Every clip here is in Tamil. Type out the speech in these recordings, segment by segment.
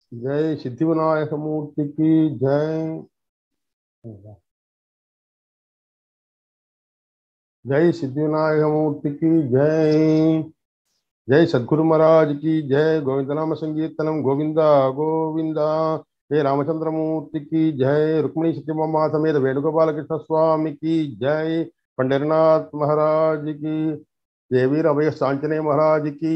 जय सिद्धिविनायक मूर्ति की जय जय सिद्धिविनायक मूर्ति की जय जय सद्गुरु महाराज की जय गोविंद नाम संकीर्तनम गोविंदा गोविंदा जय रामचंद्र मूर्ति की जय रुक्मिणी सत्यमामा समेत वेणुगोपाल कृष्ण स्वामी की जय पंडरनाथ महाराज की जय वीर अभय सांचने महाराज की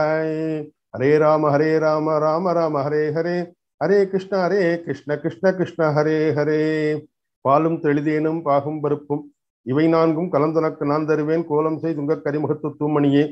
जय हरे राम हरे राम राम राम हरे हरे ஹரே கிருஷ்ண ஹரே கிருஷ்ண கிருஷ்ண கிருஷ்ண ஹரே ஹரே பாலும் தெளிதேனும் பாகும் பருப்பும் இவை நான்கும் கலந்துனக்கு நான் தருவேன் கோலம் செய்து உங்க கரிமுகத்து தூமணியே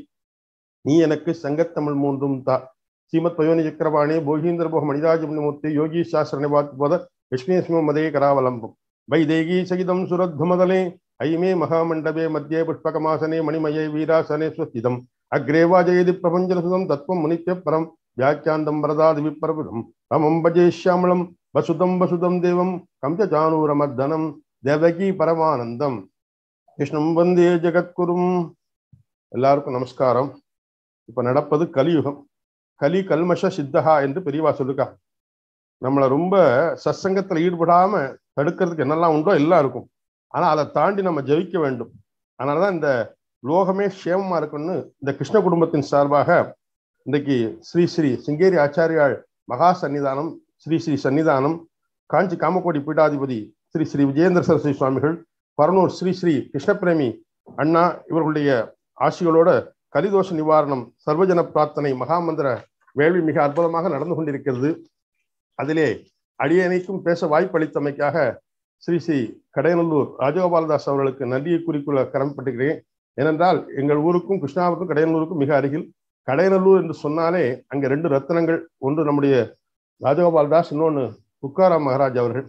நீ எனக்கு சங்கத்தமிழ் மூன்றும் தா ஸ்ரீமத் பயோனி சக்கரபாணி போகீந்திர போக மணிராஜமூர்த்தி யோகி சாஸ்திர நிவாத் போத விஷ்ணேஸ்ம மதே கராவலம்பம் வைதேகி சகிதம் சுரத்மதலே ஐமே மகாமண்டபே மத்தியே புஷ்பகமாசனே மணிமயே வீராசனே ஸ்வஸ்திதம் அக்ரே வாஜயதி பிரபஞ்சசுதம் தத்துவம் முனித்ய பரம் வியாக்கியாந்தம் வரதாதி விப்ரபுதம் ரமம் பஜே ஷியாமளம் வசுதம் வசுதம் தேவம் கம்சஜானூரமர்தனம் தேவகி பரமானந்தம் கிருஷ்ணம் வந்தே ஜெகத்குரும் எல்லாருக்கும் நமஸ்காரம் இப்ப நடப்பது கலியுகம் கலி கல்மஷ சித்தகா என்று பெரியவா சொல்லுக்கா நம்மளை ரொம்ப சத்சங்கத்துல ஈடுபடாம தடுக்கிறதுக்கு என்னெல்லாம் உண்டோ எல்லாம் இருக்கும் ஆனா அதை தாண்டி நம்ம ஜெயிக்க வேண்டும் அதனாலதான் இந்த லோகமே சேமமா இருக்கணும்னு இந்த கிருஷ்ண குடும்பத்தின் சார்பாக இன்றைக்கு ஸ்ரீ ஸ்ரீ சிங்கேரி ஆச்சாரியாள் மகா சன்னிதானம் ஸ்ரீ ஸ்ரீ சன்னிதானம் காஞ்சி காமக்கோடி பீடாதிபதி ஸ்ரீ ஸ்ரீ விஜயேந்திர சரஸ்வதி சுவாமிகள் பரனூர் ஸ்ரீ ஸ்ரீ கிருஷ்ணபிரேமி அண்ணா இவர்களுடைய ஆசிகளோட கலிதோஷ நிவாரணம் சர்வஜன பிரார்த்தனை மகாமந்திர வேள்வி மிக அற்புதமாக நடந்து கொண்டிருக்கிறது அதிலே அடியனைக்கும் பேச வாய்ப்பளித்தமைக்காக ஸ்ரீ ஸ்ரீ கடையநல்லூர் ராஜகோபாலதாஸ் அவர்களுக்கு நன்றியை குறிக்கொள்ள கடமைப்பட்டுகிறேன் ஏனென்றால் எங்கள் ஊருக்கும் கிருஷ்ணாவுக்கும் கடையநல்லூருக்கும் மிக அருகில் கடையநல்லூர் என்று சொன்னாலே அங்க ரெண்டு ரத்தனங்கள் ஒன்று நம்முடைய ராஜகோபால்தாஸ் இன்னொன்று துக்காராம் மகாராஜ் அவர்கள்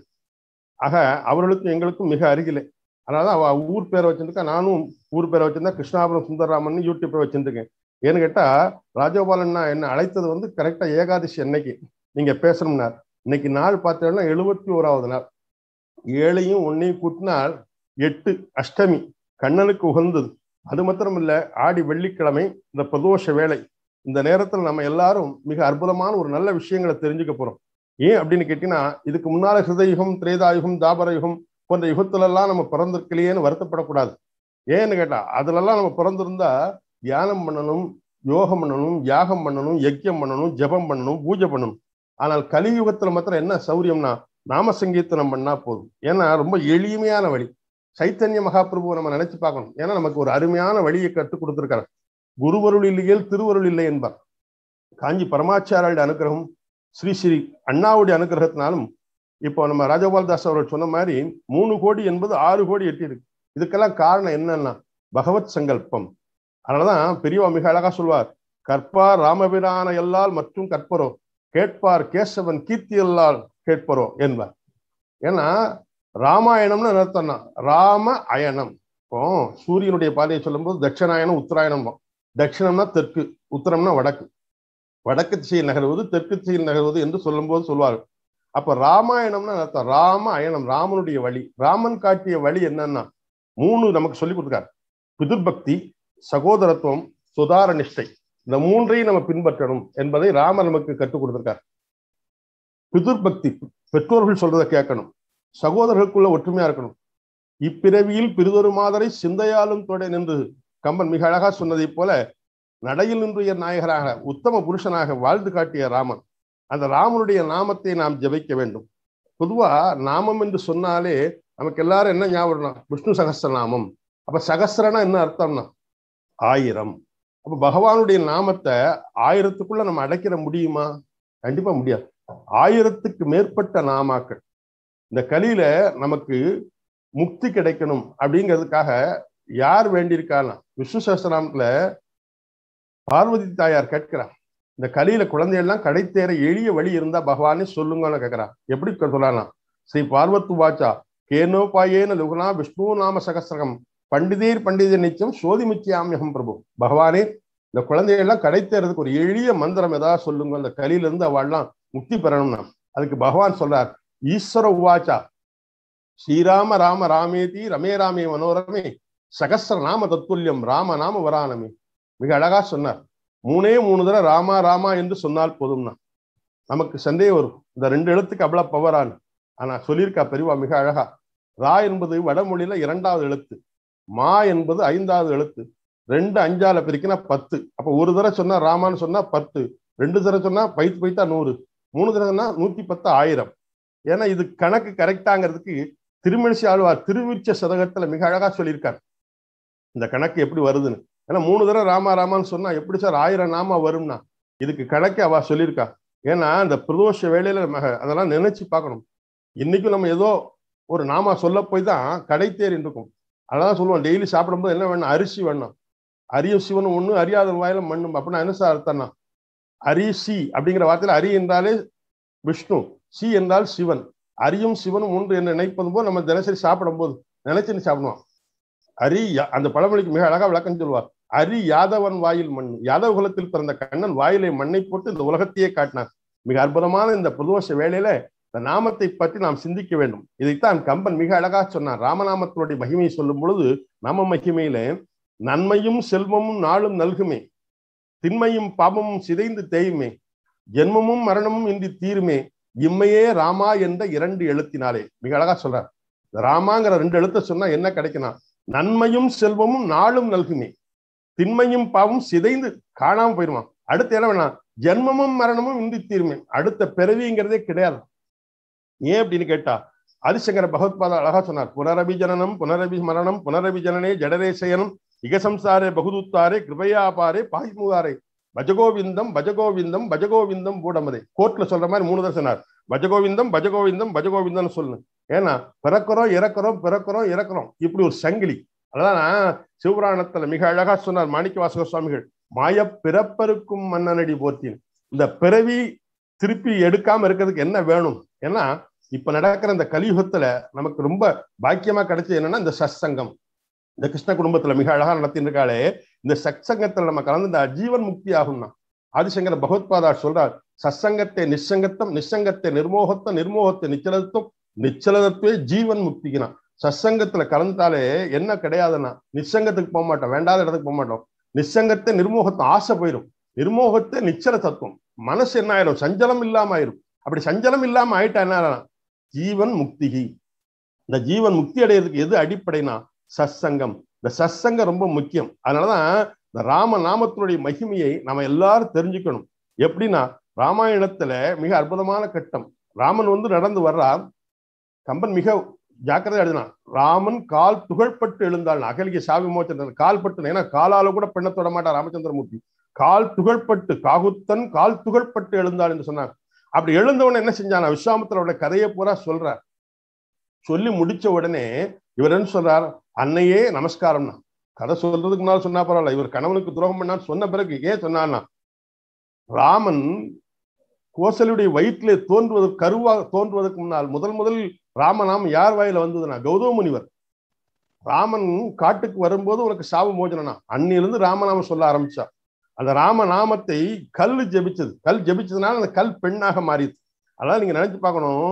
ஆக அவர்களுக்கும் எங்களுக்கும் மிக அருகிலே அதனால அவ ஊர் பேரை வச்சிருக்கா நானும் ஊர் பேரை வச்சிருந்தா கிருஷ்ணாபுரம் சுந்தரராமன் யூடியூப்ல வச்சிருக்கேன் ஏன்னு கேட்டா ராஜகோபாலன்னா என்ன அழைத்தது வந்து கரெக்டா ஏகாதசி அன்னைக்கு நீங்க பேசணும்னார் இன்னைக்கு நாள் பார்த்தோம்னா எழுபத்தி ஓராவது நாள் ஏழையும் ஒன்னையும் கூட்டினால் எட்டு அஷ்டமி கண்ணனுக்கு உகந்தது அது மாத்திரம் இல்ல ஆடி வெள்ளிக்கிழமை இந்த பிரதோஷ வேலை இந்த நேரத்தில் நம்ம எல்லாரும் மிக அற்புதமான ஒரு நல்ல விஷயங்களை தெரிஞ்சுக்க போறோம் ஏன் அப்படின்னு கேட்டீங்கன்னா இதுக்கு முன்னால ஹிருதயுகம் திரேதாயுகம் தாபர யுகம் போன்ற யுகத்துல எல்லாம் நம்ம பிறந்திருக்கலையேன்னு வருத்தப்படக்கூடாது ஏன்னு கேட்டா அதுலெல்லாம் நம்ம பிறந்திருந்தா தியானம் பண்ணணும் யோகம் பண்ணணும் யாகம் பண்ணணும் யஜ்யம் பண்ணணும் ஜபம் பண்ணணும் பூஜை பண்ணணும் ஆனால் கலியுகத்துல மாத்திரம் என்ன சௌரியம்னா நாம சங்கீர்த்தனம் பண்ணா போதும் ஏன்னா ரொம்ப எளிமையான வழி சைத்தன்ய மகாபிரபுவை நம்ம நினைச்சு பார்க்கணும் ஏன்னா நமக்கு ஒரு அருமையான வழியை கற்றுக் கொடுத்திருக்காரு குருவருள் இல்லையேல் திருவருள் இல்லை என்பார் காஞ்சி பரமாச்சாரியோட அனுகிரகம் ஸ்ரீ ஸ்ரீ அண்ணாவுடைய அனுகிரகத்தினாலும் இப்போ நம்ம ராஜகோபால் தாஸ் அவர்கள் சொன்ன மாதிரி மூணு கோடி என்பது ஆறு கோடி எட்டியிருக்கு இதுக்கெல்லாம் காரணம் என்னன்னா பகவத் சங்கல்பம் அதனாலதான் பெரியவா மிக அழகா சொல்வார் கற்பார் ராமபிரான எல்லால் மற்றும் கற்பரோ கேட்பார் கேசவன் கீர்த்தி எல்லால் கேட்பரோ என்பார் ஏன்னா ராமாயணம்னு அர்த்தம்னா ராம அயனம் இப்போ சூரியனுடைய பாதையை சொல்லும்போது தட்சிணாயனம் உத்தராயணம் தட்சிணம்னா தெற்கு உத்தரம்னா வடக்கு வடக்கு திசையில் நகர்வது தெற்கு திசையில் நகர்வது என்று சொல்லும்போது சொல்வார்கள் அப்ப ராமாயணம்னா அர்த்தம் ராம அயனம் ராமனுடைய வழி ராமன் காட்டிய வழி என்னன்னா மூணு நமக்கு சொல்லி கொடுத்துருக்காரு பிதுர்பக்தி சகோதரத்துவம் சுதார நிஷ்டை இந்த மூன்றையும் நம்ம பின்பற்றணும் என்பதை ராமர் நமக்கு கற்றுக் கொடுத்திருக்கார் பிதுர்பக்தி பெற்றோர்கள் சொல்றதை கேட்கணும் சகோதரர்களுக்குள்ள ஒற்றுமையா இருக்கணும் இப்பிறவியில் பிரிதொரு மாதரை சிந்தையாலும் தொடை நின்று கம்பன் மிக அழகா சொன்னதைப் போல நடையில் நின்றைய நாயகராக உத்தம புருஷனாக வாழ்ந்து காட்டிய ராமன் அந்த ராமனுடைய நாமத்தை நாம் ஜபிக்க வேண்டும் பொதுவா நாமம் என்று சொன்னாலே நமக்கு எல்லாரும் என்ன ஞாபகம் விஷ்ணு சகசிரநாமம் அப்ப சகசிரனா என்ன அர்த்தம்னா ஆயிரம் அப்ப பகவானுடைய நாமத்தை ஆயிரத்துக்குள்ள நம்ம அடைக்கிற முடியுமா கண்டிப்பா முடியாது ஆயிரத்துக்கு மேற்பட்ட நாமாக்கள் இந்த கலியில நமக்கு முக்தி கிடைக்கணும் அப்படிங்கிறதுக்காக யார் வேண்டியிருக்கானா விஷ்ணு சகசிரநாமத்துல பார்வதி தாயார் கேட்கிறார் இந்த கலியில குழந்தைகள்லாம் கடைத்தேற எளிய வழி இருந்தா பகவானே சொல்லுங்கன்னு கேட்கிறான் எப்படி சொல்லலாம் ஸ்ரீ பார்வத்து வாச்சா கேனோ பாயேன லுகுனா விஷ்ணு நாம சகசிரகம் பண்டிதீர் பண்டித நிச்சயம் சோதி மிச்சியாமியகம் பிரபு பகவானே இந்த குழந்தைகள்லாம் கடைத்தேறதுக்கு ஒரு எளிய மந்திரம் ஏதாவது சொல்லுங்க அந்த கலியில இருந்து அவள்லாம் முக்தி பெறணும்னா அதுக்கு பகவான் சொல்றார் ஈஸ்வர உவாச்சா ஸ்ரீராம ராம ராமேதி ரமே ராமே மனோரமே சகசிர நாம தத்துல்யம் ராம நாம வரானமே மிக அழகா சொன்னார் மூணே மூணு தடவை ராமா ராமா என்று சொன்னால் போதும்னா நமக்கு சந்தேகம் வரும் இந்த ரெண்டு எழுத்துக்கு அவ்வளவு பவரான்னு ஆனா சொல்லியிருக்கா பெரியவா மிக அழகா ரா என்பது வடமொழியில இரண்டாவது எழுத்து மா என்பது ஐந்தாவது எழுத்து ரெண்டு அஞ்சால பிரிக்கினா பத்து அப்ப ஒரு தடவை சொன்னா ராமான்னு சொன்னா பத்து ரெண்டு தடவை சொன்னா பைத்து பைத்தா நூறு மூணு தடவை சொன்னா நூத்தி பத்து ஆயிரம் ஏன்னா இது கணக்கு கரெக்டாங்கிறதுக்கு திருமணிசி ஆழ்வார் திருவிச்ச சதகத்துல மிக அழகா சொல்லியிருக்கார் இந்த கணக்கு எப்படி வருதுன்னு ஏன்னா மூணு தடவை ராமா ராமான்னு சொன்னா எப்படி சார் ஆயிரம் நாமா வரும்னா இதுக்கு கணக்கு அவ சொல்லியிருக்கா ஏன்னா இந்த பிரதோஷ வேலையில நம்ம அதெல்லாம் நினைச்சு பார்க்கணும் இன்னைக்கும் நம்ம ஏதோ ஒரு நாமா சொல்ல போய் தான் கடை தேறின்னு இருக்கும் அதான் சொல்லுவோம் டெய்லி சாப்பிடும்போது என்ன வேணும் அரிசி வேணும் அரிய சிவன் ஒண்ணு அறியாத வாயில மண்ணும் அப்படின்னா என்ன சார் அர்த்தம்னா அரிசி அப்படிங்கிற வார்த்தையில அரி என்றாலே விஷ்ணு சி என்றால் சிவன் அரியும் சிவனும் ஒன்று என்று நினைப்பது போது நம்ம தினசரி சாப்பிடும் போது நினைச்சுன்னு சாப்பிடுவோம் அரி யா- அந்த பழமொழிக்கு மிக அழகா விளக்கம் சொல்லுவார் அரி யாதவன் வாயில் மண் யாதவ குலத்தில் பிறந்த கண்ணன் வாயிலை மண்ணை போட்டு இந்த உலகத்தையே காட்டினார் மிக அற்புதமான இந்த பிரதோஷ வேளையில இந்த நாமத்தை பற்றி நாம் சிந்திக்க வேண்டும் இதைத்தான் கம்பன் மிக அழகா சொன்னார் ராமநாமத்தினுடைய மகிமையை சொல்லும் பொழுது நாம மகிமையில நன்மையும் செல்வமும் நாளும் நல்குமே திண்மையும் பாபமும் சிதைந்து தேயுமே ஜென்மமும் மரணமும் இன்றி தீருமே இம்மையே ராமா என்ற இரண்டு எழுத்தினாலே மிக அழகா சொல்றார் இந்த ராமாங்கிற ரெண்டு எழுத்த சொன்னா என்ன கிடைக்கும்னா நன்மையும் செல்வமும் நாளும் நல்குமே திண்மையும் பாவம் சிதைந்து காணாம போயிருமா அடுத்து என்ன வேணா ஜென்மமும் மரணமும் இன்றி தீருமே அடுத்த பிறவிங்கிறதே கிடையாது ஏன் அப்படின்னு கேட்டா ஆதிசங்கர பகவத்பாதா அழகா சொன்னார் புனரபி ஜனனம் புனரபி மரணம் புனரபி ஜனனே ஜடரே சயனம் இகசம்சாரே பகுதுத்தாரே கிருபையாபாரே பாய்முகாரே பஜகோவிந்தம் பஜகோவிந்தம் பஜகோவிந்தம் பூடமதே கோர்ட்ல சொல்ற மாதிரி மூணு தடவை சொன்னார் பஜகோவிந்தம் பஜகோவிந்தம் பஜகோவிந்தம்னு சொல்லணும் ஏன்னா பிறக்கிறோம் இறக்குறோம் பிறக்கிறோம் இறக்குறோம் இப்படி ஒரு சங்கிலி அதான் சிவபுராணத்துல மிக அழகா சொன்னார் மாணிக்க வாசக சுவாமிகள் மாய பிறப்பருக்கும் மன்னனடி போற்றின் இந்த பிறவி திருப்பி எடுக்காம இருக்கிறதுக்கு என்ன வேணும் ஏன்னா இப்ப நடக்கிற இந்த கலியுகத்துல நமக்கு ரொம்ப பாக்கியமா கிடைச்சது என்னன்னா இந்த சத்சங்கம் இந்த கிருஷ்ண குடும்பத்துல மிக அழகா நடத்தின்னு இருக்காளே இந்த சத்சங்கத்துல நம்ம கலந்து இந்த ஜீவன் முக்தி ஆகும்னா ஆதிசங்கர பகவத்பாதா சொல்றார் சத்சங்கத்தை நிச்சங்கத்தம் நிச்சங்கத்தை நிர்மோகத்தம் நிர்மோகத்தை நிச்சலத்துவம் நிச்சலத்துவே ஜீவன் முக்திக்குனா சத்சங்கத்துல கலந்தாலே என்ன கிடையாதுன்னா நிச்சங்கத்துக்கு போக மாட்டோம் வேண்டாத இடத்துக்கு போக மாட்டோம் நிச்சங்கத்தை நிர்மோகத்தம் ஆசை போயிடும் நிர்மோகத்தை நிச்சல தத்துவம் மனசு என்ன ஆயிரும் சஞ்சலம் இல்லாம ஆயிரும் அப்படி சஞ்சலம் இல்லாம ஆயிட்டா என்ன ஆயிரும்? ஜீவன் முக்திகி இந்த ஜீவன் முக்தி அடையிறதுக்கு எது அடிப்படைனா சத்சங்கம் இந்த சத்சங்கம் ரொம்ப முக்கியம் அதனாலதான் இந்த ராம நாமத்தினுடைய மகிமையை நம்ம எல்லாரும் தெரிஞ்சுக்கணும் எப்படின்னா ராமாயணத்துல மிக அற்புதமான கட்டம் ராமன் வந்து நடந்து வர்றார் கம்பன் மிக ஜாக்கிரதை எழுதினான் ராமன் கால் துகள்பட்டு எழுந்தாள் அகலிக சாவி மோச்சன் கால் பட்டு ஏன்னா காலால கூட பெண்ண தொட மாட்டார் ராமச்சந்திரமூர்த்தி கால் துகள்பட்டு காகுத்தன் கால் துகள்பட்டு எழுந்தாள் என்று சொன்னார் அப்படி எழுந்தவன என்ன செஞ்சான் விஸ்வாமித்திரோட கதையை பூரா சொல்றார் சொல்லி முடிச்ச உடனே இவர் என்ன சொல்றார் அன்னையே நமஸ்காரம்னா கதை சொல்றதுக்கு முன்னால் சொன்னா பரவாயில்ல இவர் கணவனுக்கு துரோகம் பண்ணான்னு சொன்ன பிறகு ஏன் சொன்னான்னா ராமன் கோசலுடைய வயிற்றிலே தோன்றுவதற்கு கருவா தோன்றுவதற்கு முன்னால் முதல் முதல் ராமநாமம் யார் வாயில வந்ததுன்னா கௌதம முனிவர் ராமன் காட்டுக்கு வரும்போது உனக்கு சாவு மோஜனா அன்னிலிருந்து ராமநாமம் சொல்ல ஆரம்பிச்சா அந்த ராமநாமத்தை கல் ஜெபிச்சது கல் ஜெபிச்சதுனால அந்த கல் பெண்ணாக மாறிது அதான் நீங்க நினைச்சு பார்க்கணும்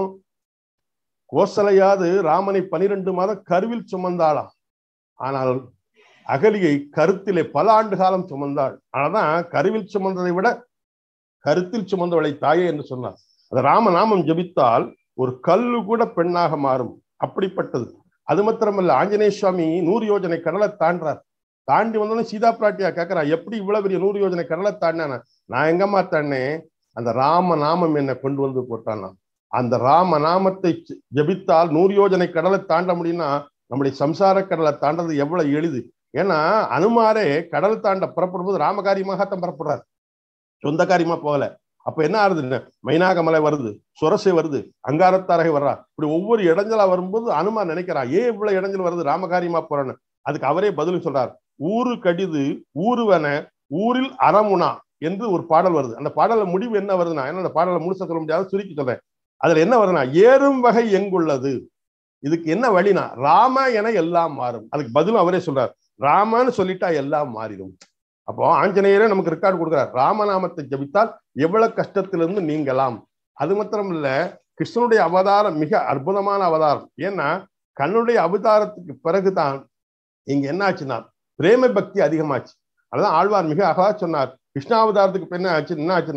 கோசலையாது ராமனை பனிரெண்டு மாதம் கருவில் சுமந்தாளாம் ஆனால் அகலியை கருத்திலே பல ஆண்டு காலம் சுமந்தாள் ஆனாதான் கருவில் சுமந்ததை விட கருத்தில் சுமந்தவளை தாயே என்று சொன்னார் அந்த ராமநாமம் ஜெபித்தால் ஒரு கல்லு கூட பெண்ணாக மாறும் அப்படிப்பட்டது அது மாத்திரமல்ல ஆஞ்சநேய சுவாமி நூறு யோஜனை கடலை தாண்டார் தாண்டி வந்தோடனே சீதா பிராட்டியா கேட்கிறா எப்படி இவ்வளவு பெரிய நூறு யோஜனை கடலை தாண்டினா நான் எங்கம்மா தாண்டேன் அந்த ராம நாமம் என்னை கொண்டு வந்து போட்டானா அந்த ராம நாமத்தை ஜபித்தால் நூறு யோஜனை கடலை தாண்ட முடியும்னா நம்முடைய சம்சார கடலை தாண்டது எவ்வளவு எளிது ஏன்னா அனுமாரே கடல் தாண்ட புறப்படும்போது ராமகாரியமாகத்தான் புறப்படுறாரு சொந்த காரியமா போகல அப்ப என்ன ஆறுது மைனாகமலை வருது சுரசை வருது அங்காரத்தாரகை வர்றா இப்படி ஒவ்வொரு இடைஞ்சலா வரும்போது அனுமார் நினைக்கிறா ஏன் இவ்வளவு இடைஞ்சல் வருது ராமகாரியமா போறேன்னு அதுக்கு அவரே பதில் சொல்றார் ஊரு கடிது ஊருவன ஊரில் அறமுனா என்று ஒரு பாடல் வருது அந்த பாடல முடிவு என்ன வருதுன்னா ஏன்னா அந்த பாடலை முழுசா சொல்ல முடியாது சுருக்கி சொல்றேன் அதுல என்ன வருதுன்னா ஏறும் வகை எங்குள்ளது இதுக்கு என்ன வழினா ராம என எல்லாம் மாறும் அதுக்கு பதிலும் அவரே சொல்றார் ராமன்னு சொல்லிட்டா எல்லாம் மாறிடும் அப்போ ஆஞ்சநேயரே நமக்கு ரெக்கார்டு கொடுக்குறார் ராமநாமத்தை ஜபித்தால் எவ்வளவு கஷ்டத்திலிருந்து நீங்கலாம் அது மாத்திரம் இல்ல கிருஷ்ணனுடைய அவதாரம் மிக அற்புதமான அவதாரம் ஏன்னா கண்ணுடைய அவதாரத்துக்கு பிறகுதான் இங்க என்ன ஆச்சுன்னா பிரேம பக்தி அதிகமாச்சு அதுதான் ஆழ்வார் மிக அழகா சொன்னார் கிருஷ்ணாவதாரத்துக்கு என்ன ஆச்சு என்ன ஆச்சுன்னா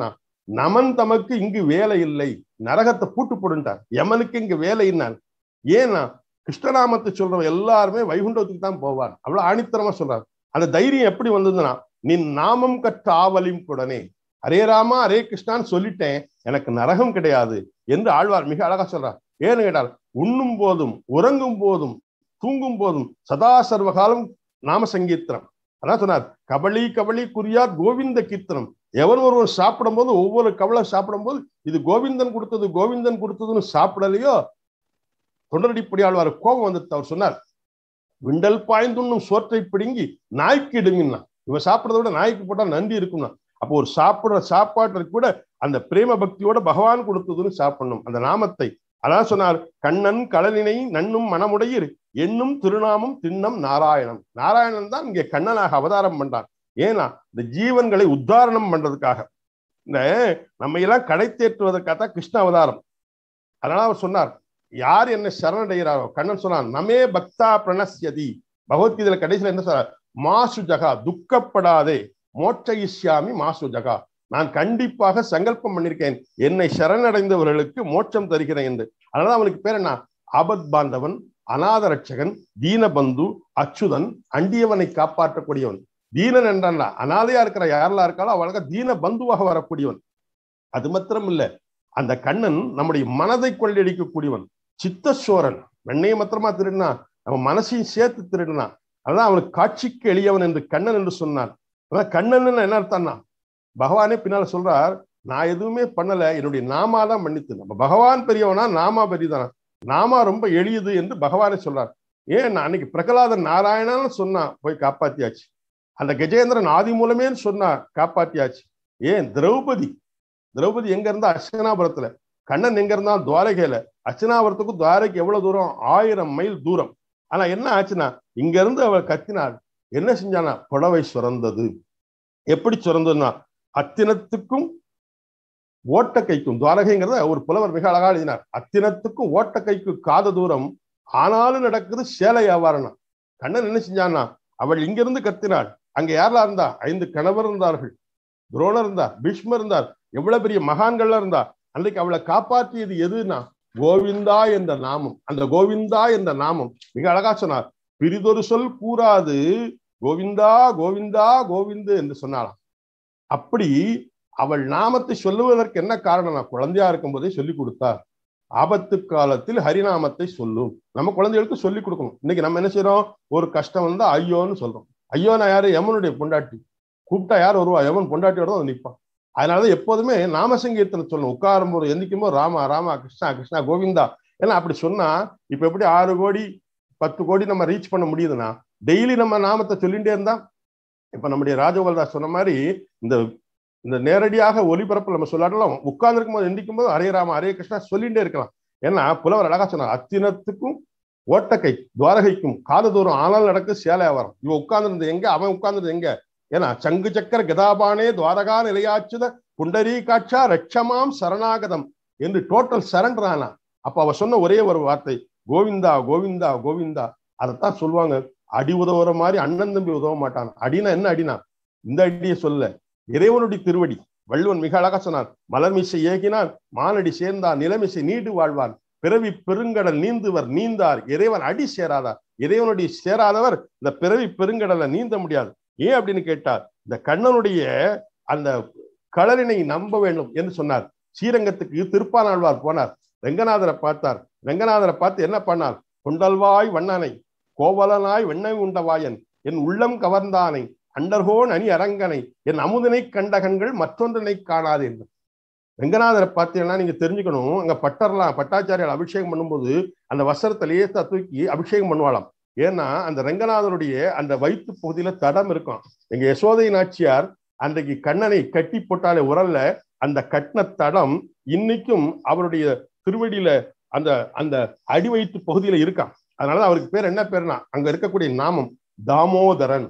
நமன் தமக்கு இங்கு வேலை இல்லை நரகத்தை பூட்டு போடுன்ட்டார் யமனுக்கு இங்கு வேலை என்னான் ஏன்னா கிருஷ்ணநாமத்தை சொல்றவன் எல்லாருமே வைகுண்டத்துக்கு தான் போவார் அவ்வளவு ஆணித்தரமா சொல்றாரு அந்த தைரியம் எப்படி வந்ததுன்னா நீ நாமம் கற்ற ஆவலியும் கூடனே ஹரே ராமா ஹரே கிருஷ்ணான்னு சொல்லிட்டேன் எனக்கு நரகம் கிடையாது என்று ஆழ்வார் மிக அழகா சொல்றார் ஏன்னு கேட்டால் உண்ணும் போதும் உறங்கும் போதும் தூங்கும் போதும் சதா சர்வகாலம் நாம சங்கீர்த்தனம் அதான் சொன்னார் கபலி கபலி குறியார் கோவிந்த கீர்த்தனம் எவன் ஒருவன் சாப்பிடும் போது ஒவ்வொரு கவலை சாப்பிடும் போது இது கோவிந்தன் கொடுத்தது கோவிந்தன் கொடுத்ததுன்னு சாப்பிடலையோ தொண்டரடிப்படி ஆழ்வார் கோபம் வந்துட்டு அவர் சொன்னார் விண்டல் பாய்ந்துண்ணும் சோற்றை பிடுங்கி நாய்க்கு இடுங்கன்னா இவன் சாப்பிட்றத விட நாய்க்கு போட்டா நன்றி இருக்கும்னா அப்போ ஒரு சாப்பிடுற சாப்பாட்டுக்கு கூட அந்த பிரேம பக்தியோட பகவான் கொடுத்ததுன்னு சாப்பிடணும் அந்த நாமத்தை அதான் சொன்னார் கண்ணன் கலனினை நன்னும் மனமுடையீர் என்னும் திருநாமம் திண்ணம் நாராயணம் நாராயணன் தான் இங்கே கண்ணனாக அவதாரம் பண்றான் ஏன்னா இந்த ஜீவன்களை உத்தாரணம் பண்றதுக்காக இந்த நம்ம எல்லாம் கடை தேற்றுவதற்காக தான் கிருஷ்ண அவதாரம் அதனால அவர் சொன்னார் யார் என்னை சரணடைகிறாரோ கண்ணன் சொன்னான் நமே பக்தா பிரணஸ்யதி பகவத்கீதையில கடைசியில என்ன சொல்றார் மாசு ஜகா துக்கப்படாதே மோட்ச இஷ்யாமி மாசு ஜகா நான் கண்டிப்பாக சங்கல்பம் பண்ணிருக்கேன் என்னை சரணடைந்தவர்களுக்கு மோட்சம் தருகிறேன் என்று அதனால அவனுக்கு பேர் என்ன ஆபத் பாந்தவன் அநாத ரட்சகன் தீனபந்து அச்சுதன் அண்டியவனை காப்பாற்றக்கூடியவன் தீனன் என்றான் அனாதையா இருக்கிற யாரெல்லாம் இருக்காளோ அவளுக்கு தீன பந்துவாக வரக்கூடியவன் அது மாத்திரம் இல்ல அந்த கண்ணன் நம்முடைய மனதை கொள்ளையடிக்கக்கூடியவன் சித்தசோரன் வெண்ணையை மாத்திரமா திருடினா நம்ம மனசையும் சேர்த்து திருடினா அதான் அவனுக்கு காட்சிக்கு எளியவன் என்று கண்ணன் என்று சொன்னான் அதான் கண்ணன் என்ன அர்த்தம்னா பகவானே பின்னால சொல்றார் நான் எதுவுமே பண்ணல என்னுடைய நாமா தான் மன்னித்து நம்ம பகவான் பெரியவனா நாமா பெரியதானா நாமா ரொம்ப எளியது என்று பகவானே சொல்றார் ஏன் நான் அன்னைக்கு பிரகலாதன் நாராயணன்னு சொன்னா போய் காப்பாத்தியாச்சு அந்த கஜேந்திரன் ஆதி மூலமே சொன்னா காப்பாத்தியாச்சு ஏன் திரௌபதி திரௌபதி எங்க இருந்தா அர்ச்சனாபுரத்துல கண்ணன் எங்க இருந்தா துவாரகையில அர்ச்சனாபுரத்துக்கும் துவாரகைக்கு எவ்வளவு தூரம் ஆயிரம் மைல் தூரம் ஆனா என்ன ஆச்சுன்னா இங்க இருந்து அவள் கத்தினாள் என்ன செஞ்சானா புடவை சுரந்தது எப்படி சுரந்ததுன்னா அத்தினத்துக்கும் ஓட்டக்கைக்கும் துவாரகைங்கிறத ஒரு புலவர் மிக அழகா எழுதினார் அத்தினத்துக்கும் ஓட்டக்கைக்கு காத தூரம் ஆனாலும் நடக்குது சேலை வியாபாரம் கண்ணன் என்ன செஞ்சான்னா அவள் இங்கிருந்து கத்தினாள் அங்க யாரெல்லாம் இருந்தா ஐந்து கணவர் இருந்தார்கள் துரோணர் இருந்தார் பீஷ்மர் இருந்தார் எவ்வளவு பெரிய மகான்கள்லாம் இருந்தா அன்றைக்கு அவளை காப்பாற்றியது எதுனா கோவிந்தா என்ற நாமம் அந்த கோவிந்தா என்ற நாமம் மிக அழகா சொன்னார் பிரிதொரு சொல் கூறாது கோவிந்தா கோவிந்தா கோவிந்து என்று சொன்னாலாம் அப்படி அவள் நாமத்தை சொல்லுவதற்கு என்ன காரணம் நான் குழந்தையா இருக்கும் போதே சொல்லி கொடுத்தார் ஆபத்து காலத்தில் ஹரிநாமத்தை சொல்லும் நம்ம குழந்தைகளுக்கு சொல்லி கொடுக்கணும் இன்னைக்கு நம்ம என்ன செய்யறோம் ஒரு கஷ்டம் வந்தா ஐயோன்னு சொல்றோம் ஐயோ நான் யாரு யமனுடைய பொண்டாட்டி கூப்பிட்டா யார் வருவா யமன் பொண்டாட்டியோட வந்து நிற்பான் அதனாலதான் எப்போதுமே நாமசங்கீர்த்தனை சொல்லணும் உட்காரும் போது எந்திக்கும் போது ராமா ராமா கிருஷ்ணா கிருஷ்ணா கோவிந்தா ஏன்னா அப்படி சொன்னா இப்ப எப்படி ஆறு கோடி பத்து கோடி நம்ம ரீச் பண்ண முடியுதுன்னா டெய்லி நம்ம நாமத்தை சொல்லிட்டே இருந்தா இப்ப நம்முடைய ராஜகோபால்தாஸ் சொன்ன மாதிரி இந்த இந்த நேரடியாக ஒளிபரப்பு நம்ம சொல்லாட்டலாம் உட்கார்ந்துருக்கும் போது எந்திக்கும் போது ஹரே ராமா ஹரே கிருஷ்ணா சொல்லிட்டே இருக்கலாம் ஏன்னா புலவர் அழகா சொன்னார் அத்தினத்துக்கும் ஓட்டக்கை துவாரகைக்கும் காத தூரம் ஆனால் நடக்கு சேலை வியாபாரம் இவன் உட்கார்ந்துருந்தது எங்க அவன் உட்கார்ந்தது எங்க ஏன்னா சங்கு சக்கர கதாபானே துவாரகா நிலையாச்சுத புண்டரீ காட்சா ரட்சமாம் சரணாகதம் என்று டோட்டல் சரண்டர் ஆனா அப்ப அவ சொன்ன ஒரே ஒரு வார்த்தை கோவிந்தா கோவிந்தா கோவிந்தா அதைத்தான் சொல்லுவாங்க அடி உதவுற மாதிரி அண்ணன் தம்பி உதவ மாட்டான் அடினா என்ன அடினா இந்த அடியை சொல்ல இறைவனுடைய திருவடி வள்ளுவன் மிக அழகா சொன்னார் மலர்மிசை ஏகினான் மானடி சேர்ந்தார் நிலமிசை நீடு வாழ்வான் பிறவி பெருங்கடல் நீந்துவர் நீந்தார் இறைவன் அடி சேராதார் இறைவனுடைய சேராதவர் இந்த பிறவி பெருங்கடலை நீந்த முடியாது ஏன் அப்படின்னு கேட்டார் இந்த கண்ணனுடைய அந்த களரினை நம்ப வேண்டும் என்று சொன்னார் ஸ்ரீரங்கத்துக்கு திருப்பானாழ்வார் போனார் ரெங்கநாதரை பார்த்தார் ரெங்கநாதரை பார்த்து என்ன பண்ணார் கொண்டல்வாய் வண்ணனை கோவலனாய் வெண்ணை உண்டவாயன் என் உள்ளம் கவர்ந்தானை அண்டர்கோன் அணி அரங்கனை என் அமுதனை கண்டகங்கள் மற்றொன்றனை காணாது என்று ரெங்கநாதரை பார்த்தீங்கன்னா நீங்க தெரிஞ்சுக்கணும் அங்க பட்டர்லாம் பட்டாச்சாரியால் அபிஷேகம் பண்ணும்போது அந்த வஸ்திரத்தை லேசா தூக்கி அபிஷேகம் பண்ணுவாளாம் ஏன்னா அந்த ரெங்கநாதனுடைய அந்த வயிற்று பகுதியில தடம் இருக்கும் எங்க யசோதை நாச்சியார் அன்றைக்கு கண்ணனை கட்டி போட்டாலே உரல்ல அந்த கட்டின தடம் இன்னைக்கும் அவருடைய திருவடியில அந்த அந்த அடி வயிற்று பகுதியில இருக்கான் அதனால அவருக்கு பேர் என்ன பேர்னா அங்க இருக்கக்கூடிய நாமம் தாமோதரன்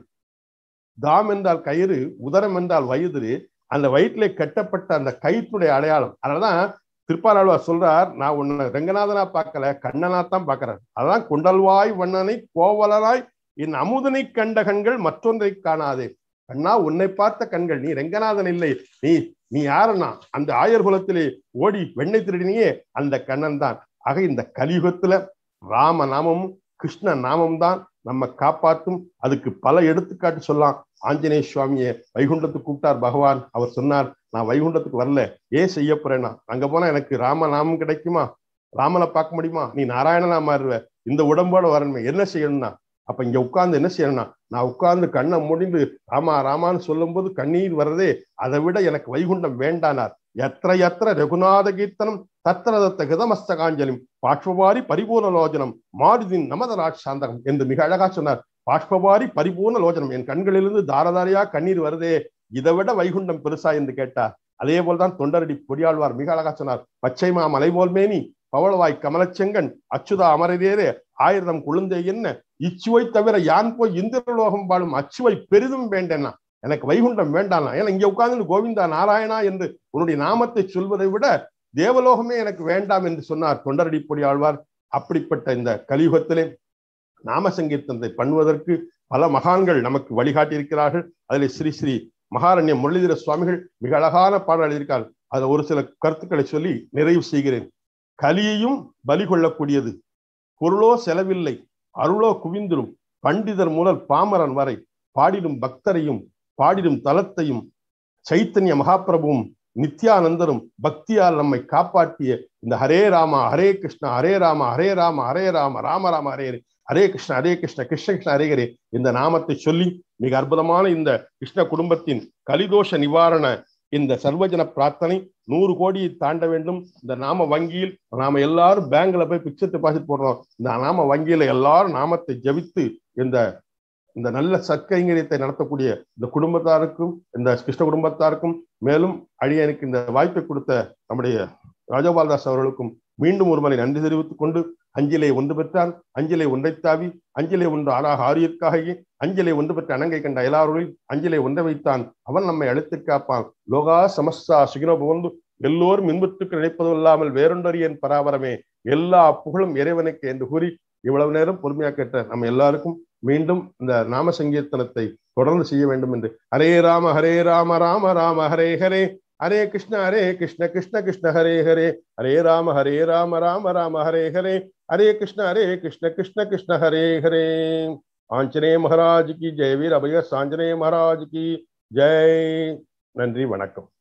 தாம் என்றால் கயிறு உதரம் என்றால் வயது அந்த வயிற்றிலே கட்டப்பட்ட அந்த கயிற்றுடைய அடையாளம் அதனாலதான் திருப்பாலாழ்வார் சொல்றார் நான் உன்னை ரெங்கநாதனா பார்க்கல கண்ணனா தான் பார்க்கிறேன் அதான் குண்டல்வாய் வண்ணனை கோவலனாய் என் அமுதனை கண்ட கண்கள் மற்றொன்றை காணாதே கண்ணா உன்னை பார்த்த கண்கள் நீ ரெங்கநாதன் இல்லை நீ நீ யாருன்னா அந்த ஆயர் குலத்திலே ஓடி வெண்ணை திருடினியே அந்த கண்ணன் தான் ஆக இந்த கலியுகத்துல ராம நாமமும் கிருஷ்ண நாமம் தான் நம்ம காப்பாற்றும் அதுக்கு பல எடுத்துக்காட்டு சொல்லலாம் ஆஞ்சநேய சுவாமியை வைகுண்டத்துக்கு கூப்பிட்டார் பகவான் அவர் சொன்னார் நான் வைகுண்டத்துக்கு வரல ஏன் செய்ய போறேன்னா அங்க போனா எனக்கு ராம நாமம் கிடைக்குமா ராமனை பார்க்க முடியுமா நீ நாராயணனா மாறுவ இந்த உடம்போட வரணுமே என்ன செய்யணும்னா அப்ப இங்க உட்கார்ந்து என்ன செய்யணும்னா நான் உட்கார்ந்து கண்ணை முடிந்து ராமா ராமான்னு சொல்லும் போது கண்ணீர் வர்றதே அதை விட எனக்கு வைகுண்டம் வேண்டானார் எத்திர எத்திர ரகுநாத கீர்த்தனம் தத்திர தத்த கிதமஸ்தகாஞ்சலிம் பாஷ்பவாரி பரிபூர்ண லோஜனம் மாருதின் நமதராஜ் சாந்தகம் என்று மிக அழகா சொன்னார் பாஷ்பவாரி பரிபூர்ண லோஜனம் என் கண்களிலிருந்து தாரதாரியா கண்ணீர் வருதே இதை விட வைகுண்டம் பெருசா என்று கேட்டார் அதே போல்தான் தொண்டரடி பொடியாழ்வார் மிக அழகா சொன்னார் பச்சைமா மலை போல் மேனி பவளவாய் கமலச்செங்கன் அச்சுதா அமரதேரே ஆயிரம் குழுந்தை என்ன இச்சுவை தவிர யான் போய் இந்திரலோகம் வாழும் அச்சுவை பெரிதும் வேண்டேனா எனக்கு வைகுண்டம் வேண்டாம் ஏன்னா இங்க உட்கார்ந்து கோவிந்தா நாராயணா என்று உன்னுடைய நாமத்தை சொல்வதை விட தேவலோகமே எனக்கு வேண்டாம் என்று சொன்னார் தொண்டரடிப்பொடி ஆழ்வார் அப்படிப்பட்ட இந்த கலியுகத்திலே நாம சங்கீர்த்தனத்தை பண்ணுவதற்கு பல மகான்கள் நமக்கு வழிகாட்டி இருக்கிறார்கள் அதில் ஸ்ரீ ஸ்ரீ மகாரண்ய முரளிதர சுவாமிகள் மிக அழகான பாடல் எழுதியிருக்கார் அதில் ஒரு சில கருத்துக்களை சொல்லி நிறைவு செய்கிறேன் கலியையும் பலி கொள்ளக்கூடியது பொருளோ செலவில்லை அருளோ குவிந்திரும் பண்டிதர் முதல் பாமரன் வரை பாடிடும் பக்தரையும் பாடிடும் தலத்தையும் சைத்தன்ய மகாபிரபுவும் நித்யானந்தரும் பக்தியால் நம்மை காப்பாற்றிய இந்த ஹரே ராமா ஹரே கிருஷ்ணா ஹரே ராமா ஹரே ராமா ஹரே ராம ராம ராம ஹரே ஹரே ஹரே கிருஷ்ண ஹரே கிருஷ்ண கிருஷ்ண கிருஷ்ண ஹரே ஹரே இந்த நாமத்தை சொல்லி மிக அற்புதமான இந்த கிருஷ்ண குடும்பத்தின் கலிதோஷ நிவாரண இந்த சர்வஜன பிரார்த்தனை நூறு கோடியை தாண்ட வேண்டும் இந்த நாம வங்கியில் நாம எல்லாரும் பேங்க்ல போய் பிக்சர் டெபாசிட் போடுறோம் இந்த நாம வங்கியில எல்லாரும் நாமத்தை ஜபித்து இந்த இந்த நல்ல சற்கைங்கரியத்தை நடத்தக்கூடிய இந்த குடும்பத்தாருக்கும் இந்த கிருஷ்ண குடும்பத்தாருக்கும் மேலும் அழியனுக்கு இந்த வாய்ப்பை கொடுத்த நம்முடைய ராஜபால்தாஸ் அவர்களுக்கும் மீண்டும் ஒருமுறை நன்றி தெரிவித்துக் கொண்டு அஞ்சிலே ஒன்று பெற்றான் அஞ்சிலே ஒன்றை தாவி அஞ்சிலே ஒன்று ஆளாக ஆரியற்காகி அஞ்சிலே ஒன்று பெற்ற அணங்கை கண்ட எல்லாருடைய அஞ்சிலே ஒன்றை வைத்தான் அவன் நம்மை அழைத்து காப்பான் லோகா சமஸ்தா சுகினோ புகழ்ந்து எல்லோரும் இன்பத்துக்கு நினைப்பதும் இல்லாமல் வேறொன்றறியன் பராபரமே எல்லா புகழும் இறைவனுக்கு என்று கூறி இவ்வளவு நேரம் பொறுமையா கேட்ட நம்ம எல்லாருக்கும் மீண்டும் இந்த நாம சங்கீர்த்தனத்தை தொடர்ந்து செய்ய வேண்டும் என்று ஹரே ராம ஹரே ராம ராம ராம ஹரே ஹரே ஹரே கிருஷ்ண ஹரே கிருஷ்ண கிருஷ்ண கிருஷ்ண ஹரே ஹரே ஹரே ராம ஹரே ராம ராம ராம ஹரே ஹரே ஹரே கிருஷ்ண ஹரே கிருஷ்ண கிருஷ்ண கிருஷ்ண ஹரே ஹரே ஆஞ்சநேய மகாராஜ் கி ஜெய் வீர் அபய சாஞ்சனேய மகாராஜ் கி ஜெய் நன்றி வணக்கம்